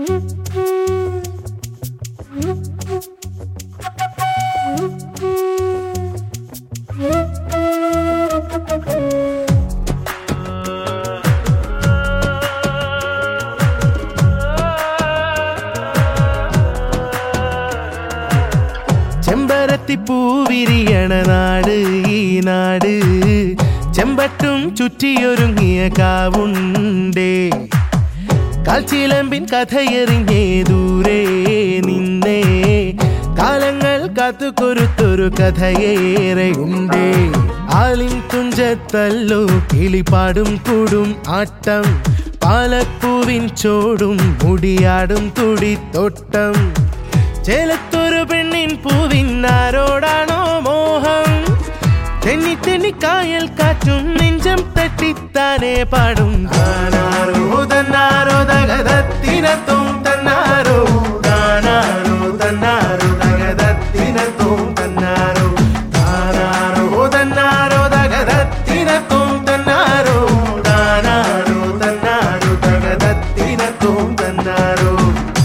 ചെമ്പരത്തി പൂവിരിയണ നാട് ഈ നാട് ചെമ്പട്ടും ചുറ്റിയൊരുങ്ങിയ കാവുണ്ടേ കാൽച്ചിലമ്പിൻ കഥയെറിഞ്ഞേ ദൂരെ നിന്നേ കാലങ്ങൾ കാത്തുകൊരുത്തൊരു കഥയേറെയുണ്ടേ ആലിൻ തുഞ്ചത്തല്ലോ കിളിപ്പാടും കൂടും ആട്ടം പാലപ്പൂവിൻ ചോടും മുടിയാടും തുടിത്തോട്ടം ചേലത്തൊരു പെണ്ണിൻ പൂവിന്നാരോടാണോ മോഹം തെന്നി തെന്നി കായൽ കാറ്റും നെഞ്ചം തട്ടിത്താനേ പാടും താനാരോ തന്നാരോ തകതത്തിനത്തും തന്നാരോ താനാരോ തന്നാരോ തകതത്തിനത്തും തന്നാരോ താനാരോ തന്നാരോ തകതത്തിനത്തും തന്നാരോ താനാരോ തന്നാരോ തകതത്തിനത്തും തന്നാരോ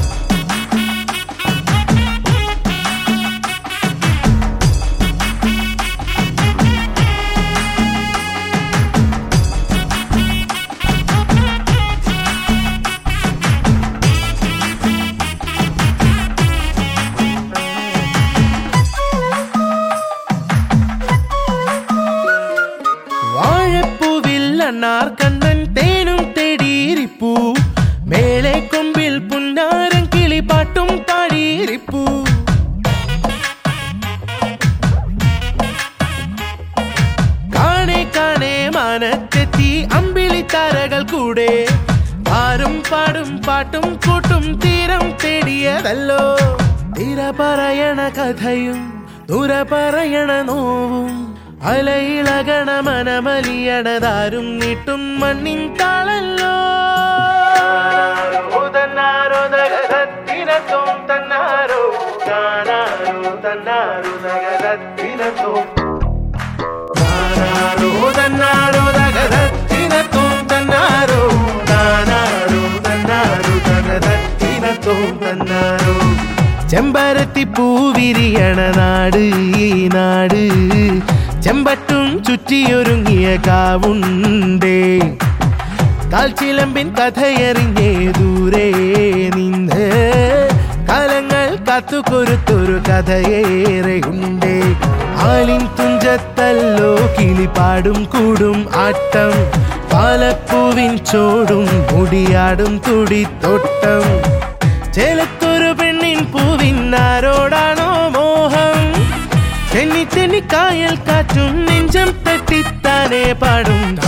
വാഴപ്പൂവിൽ അണ്ണാർ കണ്ണൻ തേനും തേടിയിരിപ്പൂ മേലെ കൊമ്പിൽ പുന്നാരം കിളിപ്പാട്ടും പാടിയിരിപ്പൂ കാണെ കാണെ മാനത്തെത്തി അമ്പിളി താരകൾ കൂടെ ആരും പാടും പാട്ടും കൂട്ടും തീരം തേടിയതല്ലോ തീര പറയണ കഥയും ദൂര പറയണ നോവും അലയിളകണ മനമലിയണതാരും നീട്ടും മണ്ണിൻ താളല്ലോ തന്നാരോ തകരത്തിനത്തും തന്നാരോ കാണാരോ തന്നാരോ തകരത്തിനത്തും താനാരോ തന്നാരോ തകതത്തിനത്തും തന്നാരോ താനാരോ തന്നാരോ തകതത്തിനത്തും തന്നാരോ ചെമ്പരത്തി പൂവിരിയണ നാട് ഈ നാട് ചെമ്പട്ടും ചുറ്റിയൊരുങ്ങിയ കാവുണ്ടേ കാൽച്ചിലമ്പിൻ കഥയറിഞ്ഞേ ദൂരെ നിന്ന് കാലങ്ങൾ കാത്തുകൊരുത്തൊരു കഥയേറെയുണ്ടേ ആലിൻ തുഞ്ചത്തല്ലോ കിളിപ്പാടും കൂടും ആട്ടം പാലപ്പൂവിൻ ചോടും മുടിയാടും തുടിത്തോട്ടം ചേലത്തൊരു പെണ്ണിൻ പൂവിന്നാരോടാണോ മോഹം തെന്നി തെന്നി കായൽ കാറ്റും നെഞ്ചം തട്ടിത്താനേ പാടും